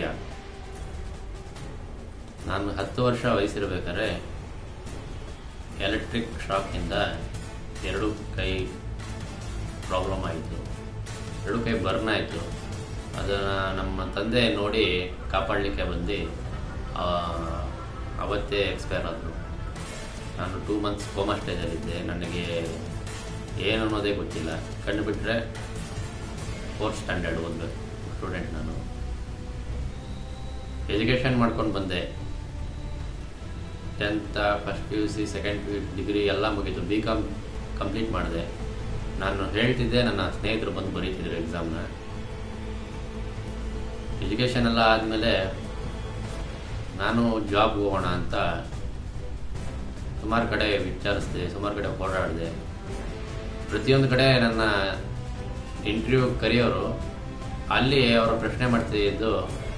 ನಾನು ಹತ್ತು ವರ್ಷ ವಯಸ್ಸಿರ್ಬೇಕಾದ್ರೆ ಎಲೆಕ್ಟ್ರಿಕ್ ಶಾಕ್ನಿಂದ ಎರಡು ಕೈ ಪ್ರಾಬ್ಲಮ್ ಆಯಿತು ಎರಡು ಕೈ ಬರ್ನ್ ಆಯಿತು ಅದನ್ನು ನಮ್ಮ ತಂದೆ ನೋಡಿ ಕಾಪಾಡಲಿಕ್ಕೆ ಬಂದು ಆ, ಅವತ್ತೇ ಎಕ್ಸ್ಪೈರ್ ಆದರು ನಾನು ಟೂ ಮಂತ್ಸ್ ಕೋಮಾ ಸ್ಟೇಜಲ್ಲಿದ್ದೆ ನನಗೆ ಏನು ಅನ್ನೋದೇ ಗೊತ್ತಿಲ್ಲ ಕಂಡು ಬಿಟ್ಟರೆ ಫೋರ್ತ್ ಸ್ಟ್ಯಾಂಡರ್ಡ್ ಓದಬೇಕು ಸ್ಟೂಡೆಂಟ್ ನಾನು ಎಜುಕೇಷನ್ ಮಾಡ್ಕೊಂಡು ಬಂದೆ tenth first P U C second P U degree ಎಲ್ಲ ಮುಗೀತು ಬಿ ಕಾಮ್ ಕಂಪ್ಲೀಟ್ ಮಾಡಿದೆ ನಾನು ಹೇಳ್ತಿದ್ದೆ ನನ್ನ ಸ್ನೇಹಿತರು ಬಂದು ಬರೀತಿದ್ರು ಎಕ್ಸಾಮ್ನ ಎಜುಕೇಷನ್ ಎಲ್ಲ ಆದಮೇಲೆ ನಾನು ಜಾಬ್ ಹೋಗೋಣ ಅಂತ ಸುಮಾರು ಕಡೆ ವಿಚಾರಿಸಿದೆ ಸುಮಾರು ಕಡೆ ಓಡಾಡಿದೆ ಪ್ರತಿಯೊಂದು ಕಡೆ ನನ್ನ ಇಂಟರ್ವ್ಯೂ ಕರೆಯೋರು ಅಲ್ಲಿ ಅವರು ಪ್ರಶ್ನೆ ಮಾಡ್ತಿದ್ದು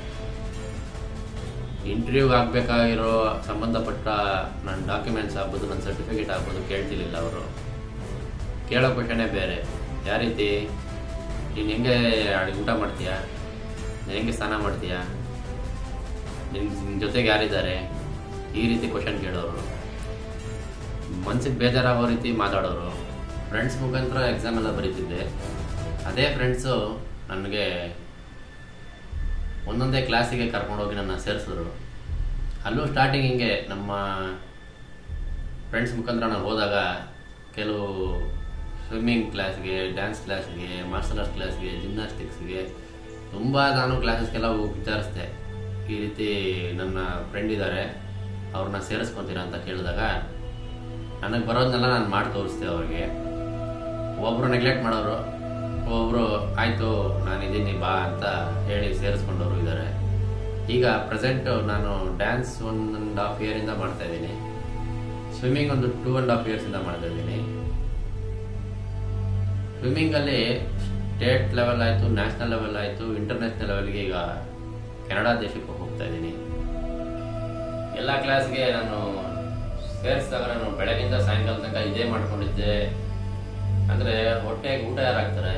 ಇಂಟರ್ವ್ಯೂಗೆ ಆಗಬೇಕಾಗಿರೋ ಸಂಬಂಧಪಟ್ಟ ನನ್ನ ಡಾಕ್ಯುಮೆಂಟ್ಸ್ ಆಗ್ಬೋದು ನನ್ನ ಸರ್ಟಿಫಿಕೇಟ್ ಆಗ್ಬೋದು ಕೇಳ್ತಿರ್ಲಿಲ್ಲ ಅವರು ಕೇಳೋ ಕ್ವಶನೇ ಬೇರೆ ಯಾವ ರೀತಿ ನೀನು ಹೆಂಗೆ ಅಡ್ಗೆ ಊಟ ಮಾಡ್ತೀಯಾ ನೀನು ಹೆಂಗೆ ಸ್ನಾನ ಮಾಡ್ತೀಯಾ ನಿನ್ನ ನಿನ್ನ ಜೊತೆಗೆ ಯಾರಿದ್ದಾರೆ ಈ ರೀತಿ ಕ್ವಶನ್ ಕೇಳೋರು ಮನ್ಸಿಗೆ ಬೇಜಾರಾಗೋ ರೀತಿ ಮಾತಾಡೋರು ಫ್ರೆಂಡ್ಸ್ ಮುಖಾಂತರ ಎಕ್ಸಾಮ್ ಎಲ್ಲ ಬರೀತಿದ್ದೆ ಅದೇ ಫ್ರೆಂಡ್ಸು ನನಗೆ ಒಂದೊಂದೇ ಕ್ಲಾಸಿಗೆ ಕರ್ಕೊಂಡೋಗಿ ನನ್ನ ಸೇರಿಸಿದ್ರು ಅಲ್ಲೂ ಸ್ಟಾರ್ಟಿಂಗ್ ಹಿಂಗೆ ನಮ್ಮ ಫ್ರೆಂಡ್ಸ್ ಮುಖಾಂತರ ನಾನು ಹೋದಾಗ ಕೆಲವು ಸ್ವಿಮ್ಮಿಂಗ್ ಕ್ಲಾಸ್ಗೆ ಡ್ಯಾನ್ಸ್ ಕ್ಲಾಸ್ಗೆ ಮಾರ್ಷಲ್ ಆರ್ಟ್ಸ್ ಕ್ಲಾಸ್ಗೆ ಜಿಮ್ನಾಸ್ಟಿಕ್ಸ್ಗೆ ತುಂಬ ನಾನು ಕ್ಲಾಸಸ್ಗೆಲ್ಲ ಹೋಗಿ ವಿಚಾರಿಸ್ದೆ ಈ ರೀತಿ ನನ್ನ ಫ್ರೆಂಡ್ ಇದ್ದಾರೆ ಅವ್ರನ್ನ ಸೇರಿಸ್ಕೊತೀರಾ ಅಂತ ಕೇಳಿದಾಗ ನನಗೆ ಬರೋದನ್ನೆಲ್ಲ ನಾನು ಮಾಡಿ ತೋರಿಸ್ದೆ ಅವ್ರಿಗೆ ಒಬ್ಬರು ನೆಗ್ಲೆಕ್ಟ್ ಮಾಡೋರು ಒಬ್ಬರು ಆಯಿತು ನಾನು ಇದ್ದೀನಿ ಬಾ ಅಂತ ಹೇಳಿ ಸೇರಿಸ್ಕೊಂಡವರು ಇದ್ದಾರೆ ಈಗ ಪ್ರೆಸೆಂಟ್ ನಾನು ಡ್ಯಾನ್ಸ್ ಒನ್ ಆ್ಯಂಡ್ ಹಾಫ್ ಇಯರಿಂದ ಮಾಡ್ತಾ ಇದ್ದೀನಿ ಸ್ವಿಮ್ಮಿಂಗ್ ಒಂದು ಟೂ ಆ್ಯಂಡ್ ಹಾಫ್ ಇಯರ್ಸಿಂದ ಮಾಡ್ತಾ ಇದ್ದೀನಿ ಸ್ವಿಮ್ಮಿಂಗಲ್ಲಿ ಸ್ಟೇಟ್ ಲೆವೆಲ್ ಆಯಿತು ನ್ಯಾಷನಲ್ ಲೆವೆಲ್ ಆಯಿತು ಇಂಟರ್ನ್ಯಾಷನಲ್ ಲೆವೆಲ್ಗೆ ಈಗ ಕೆನಡಾ ದೇಶಕ್ಕೆ ಹೋಗ್ತಾ ಇದ್ದೀನಿ ಎಲ್ಲ ಕ್ಲಾಸ್ಗೆ ನಾನು ಸೇರಿಸಿದಾಗ ನಾನು ಬೆಳಗಿಂದ ಸಾಯಂಕಾಲ ತನಕ ಇದೇ ಮಾಡ್ಕೊಂಡಿದ್ದೆ ಅಂದ್ರೆ ಹೊಟ್ಟೆಗೆ ಊಟ ಯಾರು ಹಾಕ್ತಾರೆ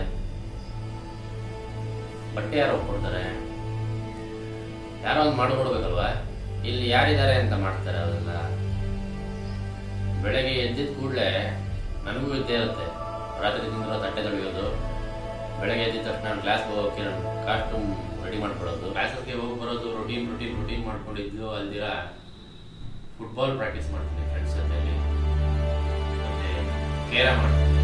ಬಟ್ಟೆ ಯಾರು ಕೊಡ್ತಾರೆ ಯಾರೋ ಒಂದು ಮಾಡಿಕೊಡ್ಬೇಕಲ್ವಾ ಇಲ್ಲಿ ಯಾರಿದ್ದಾರೆ ಅಂತ ಮಾಡ್ತಾರೆ ಅವೆಲ್ಲ ಬೆಳಗ್ಗೆ ಎದ್ದಿದ ಕೂಡಲೇ ನನಗೂ ಇದ್ದೇ ಇರುತ್ತೆ ರಾತ್ರಿ ತಿಂದಿರೋ ತಟ್ಟೆ ತೊಳೆಯೋದು ಬೆಳಗ್ಗೆ ಎದ್ದಿದ ತಕ್ಷಣ ಕ್ಲಾಸ್ಗೆ ಹೋಗೋಕೆ ನಾನು ಕಾಸ್ಟ್ಯೂಮ್ ರೆಡಿ ಮಾಡ್ಕೊಳ್ಳೋದು ಕ್ಲಾಸಸ್ಗೆ ಹೋಗಿ ಬರೋದು ರೊಟೀನ್ ರೊಟೀನ್ ರೊಟೀನ್ ಮಾಡ್ಕೊಂಡಿದ್ದು ಅಲ್ದಿರ ಫುಟ್ಬಾಲ್ ಪ್ರಾಕ್ಟೀಸ್ ಮಾಡ್ತೀನಿ ಫ್ರೆಂಡ್ಸ್ ಜೊತೆಲಿ ಮತ್ತೆ ಕೇರ ಮಾಡ್ತೀನಿ